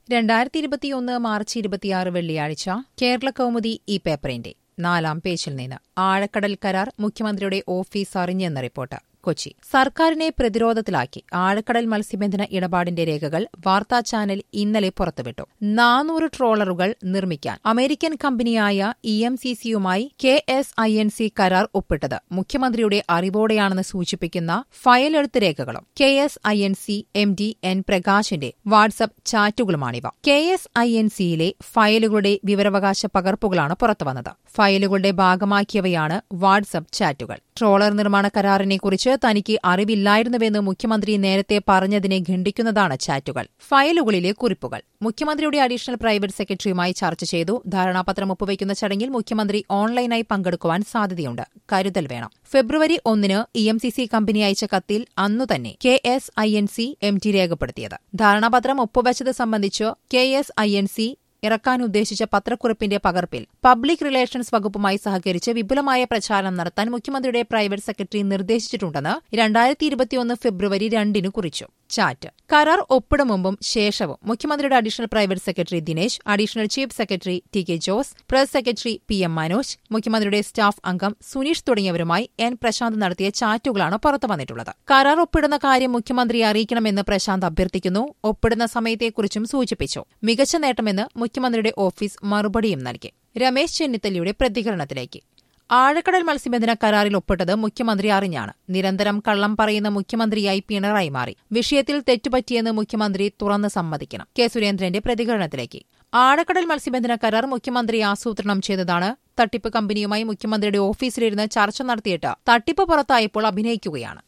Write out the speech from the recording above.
രണ്ടായിരത്തി ഇരുപത്തിയൊന്ന് മാർച്ച് ഇരുപത്തിയാറ് വെള്ളിയാഴ്ച കേരള കൗമുദി ഈ പേപ്പറിന്റെ നാലാം പേജിൽ നിന്ന് ആഴക്കടൽ കരാർ മുഖ്യമന്ത്രിയുടെ ഓഫീസ് അറിഞ്ഞെന്ന റിപ്പോർട്ട് കൊച്ചി സർക്കാരിനെ പ്രതിരോധത്തിലാക്കി ആഴക്കടൽ മത്സ്യബന്ധന ഇടപാടിന്റെ രേഖകൾ വാർത്താ ചാനൽ ഇന്നലെ പുറത്തുവിട്ടു നാനൂറ് ട്രോളറുകൾ നിർമ്മിക്കാൻ അമേരിക്കൻ കമ്പനിയായ ഇ എം സി സിയുമായി K S I N C കരാർ ഒപ്പിട്ടത് മുഖ്യമന്ത്രിയുടെ അറിവോടെയാണെന്ന് സൂചിപ്പിക്കുന്ന ഫയലെഴുത്ത് രേഖകളും K S I N C M D N പ്രകാശിന്റെ വാട്സ്ആപ്പ് ചാറ്റുകളുമാണിവ കെ എസ് ഐ എൻ സിയിലെ ഫയലുകളുടെ വിവരാവകാശ പകർപ്പുകളാണ് പുറത്തുവന്നത് ഫയലുകളുടെ ഭാഗമാക്കിയവയാണ് വാട്സ്ആപ്പ് ചാറ്റുകൾ ട്രോളർ നിർമ്മാണ കരാറിനെക്കുറിച്ച് തനിക്ക് അറിവില്ലായിരുന്നുവെന്ന് മുഖ്യമന്ത്രി നേരത്തെ പറഞ്ഞതിനെ ഖണ്ഡിക്കുന്നതാണ് ചാറ്റുകൾ ഫയലുകളിലെ കുറിപ്പുകൾ മുഖ്യമന്ത്രിയുടെ അഡീഷണൽ പ്രൈവറ്റ് സെക്രട്ടറിയുമായി ചർച്ച ചെയ്തു ധാരണാപത്രം ഒപ്പുവയ്ക്കുന്ന ചടങ്ങിൽ മുഖ്യമന്ത്രി ഓൺലൈനായി പങ്കെടുക്കുവാൻ സാധ്യതയുണ്ട് കരുതൽ വേണം ഫെബ്രുവരി ഒന്നിന് E M C C company അയച്ച കത്തിൽ അന്നുതന്നെ K S I N C M T രേഖപ്പെടുത്തിയത് ധാരണാപത്രം ഒപ്പുവച്ചത് സംബന്ധിച്ച് K S I N C ഇറക്കാൻ ഉദ്ദേശിച്ച പത്രക്കുറിപ്പിന്റെ പകർപ്പിൽ പബ്ലിക് റിലേഷൻസ് വകുപ്പുമായി സഹകരിച്ച് വിപുലമായ പ്രചാരണം നടത്താൻ മുഖ്യമന്ത്രിയുടെ പ്രൈവറ്റ് സെക്രട്ടറി നിർദ്ദേശിച്ചിട്ടുണ്ടെന്ന് രണ്ടായിരത്തി ഇരുപത്തിയൊന്ന് ഫെബ്രുവരി രണ്ടിന് കുറിച്ചു ചാറ്റ് കരാർ ഒപ്പിടും മുമ്പും ശേഷവും മുഖ്യമന്ത്രിയുടെ additional private secretary Dinesh additional chief secretary T K Jose press secretary P M Manoj മുഖ്യമന്ത്രിയുടെ സ്റ്റാഫ് അംഗം സുനീഷ് തുടങ്ങിയവരുമായി എൻ പ്രശാന്ത് നടത്തിയ ചാറ്റുകളാണ് പുറത്തു വന്നിട്ടുള്ളത് കരാർ ഒപ്പിടുന്ന കാര്യം മുഖ്യമന്ത്രിയെ അറിയിക്കണമെന്ന് പ്രശാന്ത് അഭ്യർത്ഥിക്കുന്നു ഒപ്പിടുന്ന സമയത്തെക്കുറിച്ചും സൂചിപ്പിച്ചു മികച്ച നേട്ടമെന്ന് മുഖ്യമന്ത്രിയുടെ ഓഫീസ് മറുപടിയും നൽകി രമേശ് ചെന്നിത്തലയുടെ പ്രതികരണത്തിലേക്ക് ആഴക്കടൽ മത്സ്യബന്ധന കരാറിൽ ഒപ്പിട്ടത് മുഖ്യമന്ത്രി അറിഞ്ഞാണ് നിരന്തരം കള്ളം പറയുന്ന മുഖ്യമന്ത്രിയായി പിണറായി മാറി വിഷയത്തിൽ തെറ്റുപറ്റിയെന്ന് മുഖ്യമന്ത്രി തുറന്ന് സമ്മതിക്കണം കെ സുരേന്ദ്രന്റെ പ്രതികരണത്തിലേക്ക് ആഴക്കടൽ മത്സ്യബന്ധന കരാർ മുഖ്യമന്ത്രി ആസൂത്രണം ചെയ്തതാണ് തട്ടിപ്പ് കമ്പനിയുമായി മുഖ്യമന്ത്രിയുടെ ഓഫീസിലിരുന്ന് ചർച്ച നടത്തിയിട്ട് തട്ടിപ്പ് പുറത്തായപ്പോൾ അഭിനയിക്കുകയാണ്